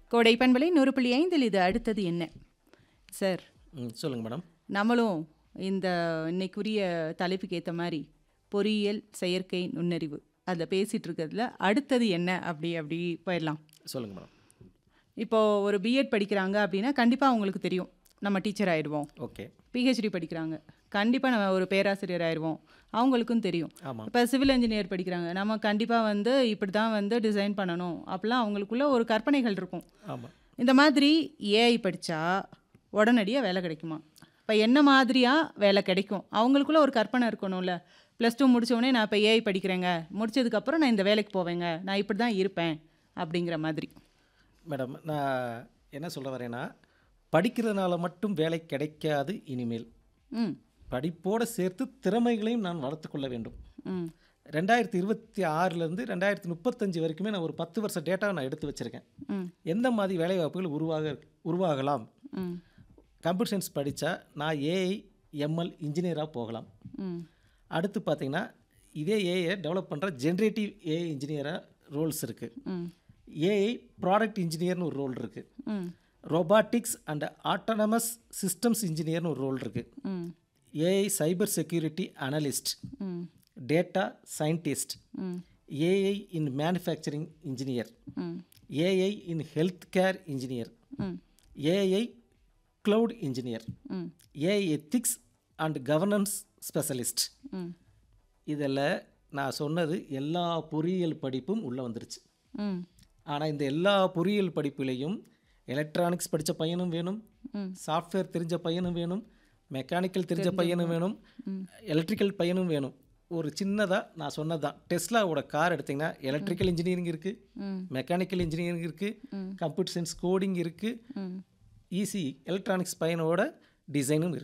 கோடை பண்பலை நூறு புள்ளி ஐந்தில் இது அடுத்தது என்ன சார் ம் சொல்லுங்கள் மேடம் நம்மளும் இந்த இன்னைக்குரிய தலைப்புக்கு ஏற்ற மாதிரி பொறியியல் செயற்கை நுண்ணறிவு அதில் பேசிகிட்டு இருக்கிறதுல அடுத்தது என்ன அப்படி அப்படி போயிடலாம் சொல்லுங்கள் மேடம் இப்போது ஒரு பிஎட் படிக்கிறாங்க அப்படின்னா கண்டிப்பாக அவங்களுக்கு தெரியும் நம்ம டீச்சர் ஆயிடுவோம் ஓகே பிஹெச்டி படிக்கிறாங்க கண்டிப்பாக நம்ம ஒரு பேராசிரியர் ஆயிடுவோம் அவங்களுக்கும் தெரியும் ஆமாம் இப்போ சிவில் இன்ஜினியர் படிக்கிறாங்க நம்ம கண்டிப்பாக வந்து இப்படி தான் வந்து டிசைன் பண்ணணும் அப்படிலாம் அவங்களுக்குள்ள ஒரு கற்பனைகள் இருக்கும் ஆமாம் இந்த மாதிரி ஏஐ படித்தா உடனடியாக வேலை கிடைக்குமா இப்போ என்ன மாதிரியாக வேலை கிடைக்கும் அவங்களுக்குள்ள ஒரு கற்பனை இருக்கணும்ல ப்ளஸ் டூ உடனே நான் இப்போ ஏஐ படிக்கிறேங்க முடிச்சதுக்கப்புறம் நான் இந்த வேலைக்கு போவேங்க நான் இப்படி தான் இருப்பேன் அப்படிங்கிற மாதிரி மேடம் நான் என்ன சொல்ல வரேன்னா படிக்கிறதுனால மட்டும் வேலை கிடைக்காது இனிமேல் ம் படிப்போடு சேர்த்து திறமைகளையும் நான் வளர்த்துக்கொள்ள வேண்டும் ம் ரெண்டாயிரத்தி இருபத்தி ஆறுலேருந்து ரெண்டாயிரத்தி முப்பத்தஞ்சு வரைக்குமே நான் ஒரு பத்து வருஷ டேட்டாவை நான் எடுத்து வச்சுருக்கேன் ம் எந்த மாதிரி வேலைவாய்ப்புகள் உருவாக உருவாகலாம் ம் கம்ப்யூட்டர் சயின்ஸ் படித்தா நான் ஏஐ எம்எல் இன்ஜினியராக போகலாம் ம் அடுத்து பார்த்தீங்கன்னா இதே ஏஐ டெவலப் பண்ணுற ஜென்ரேட்டிவ் ஏஐ இன்ஜினியராக ரோல்ஸ் இருக்குது ம் ஏஐ ப்ராடக்ட் இன்ஜினியர்னு ஒரு ரோல் இருக்குது ம் ரோபாட்டிக்ஸ் அண்ட் ஆட்டோனமஸ் சிஸ்டம்ஸ் இன்ஜினியர்னு ஒரு ரோல் இருக்குது ம் ஏஐ சைபர் செக்யூரிட்டி அனலிஸ்ட் ம் டேட்டா சயின்டிஸ்ட் ம் ஏஐ இன் மேனுஃபேக்சரிங் இன்ஜினியர் ம் A I in health care engineer ம் ஏஐ க்ளவுட் இன்ஜினியர் ம் A I ethics and governance specialist ம் இதில் நான் சொன்னது எல்லா பொறியியல் படிப்பும் உள்ளே வந்துருச்சு ம் ஆனால் இந்த எல்லா பொறியியல் படிப்புலேயும் எலக்ட்ரானிக்ஸ் படித்த பையனும் வேணும் ம். சாஃப்ட்வேர் தெரிஞ்ச பையனும் வேணும் மெக்கானிக்கல் தெரிஞ்ச பையனும் வேணும் எலக்ட்ரிக்கல் பையனும் வேணும் ஒரு சின்னதாக நான் சொன்னது தான் டெஸ்லாவோட கார் எடுத்திங்கன்னா எலக்ட்ரிக்கல் இன்ஜினியரிங் இருக்குது ம். மெக்கானிக்கல் இன்ஜினியரிங் இருக்குது கம்ப்யூட்டர் சயின்ஸ் கோடிங் இருக்குது ம் ஈஸி எலக்ட்ரானிக்ஸ் பையனோட டிசைனும் இருக்குது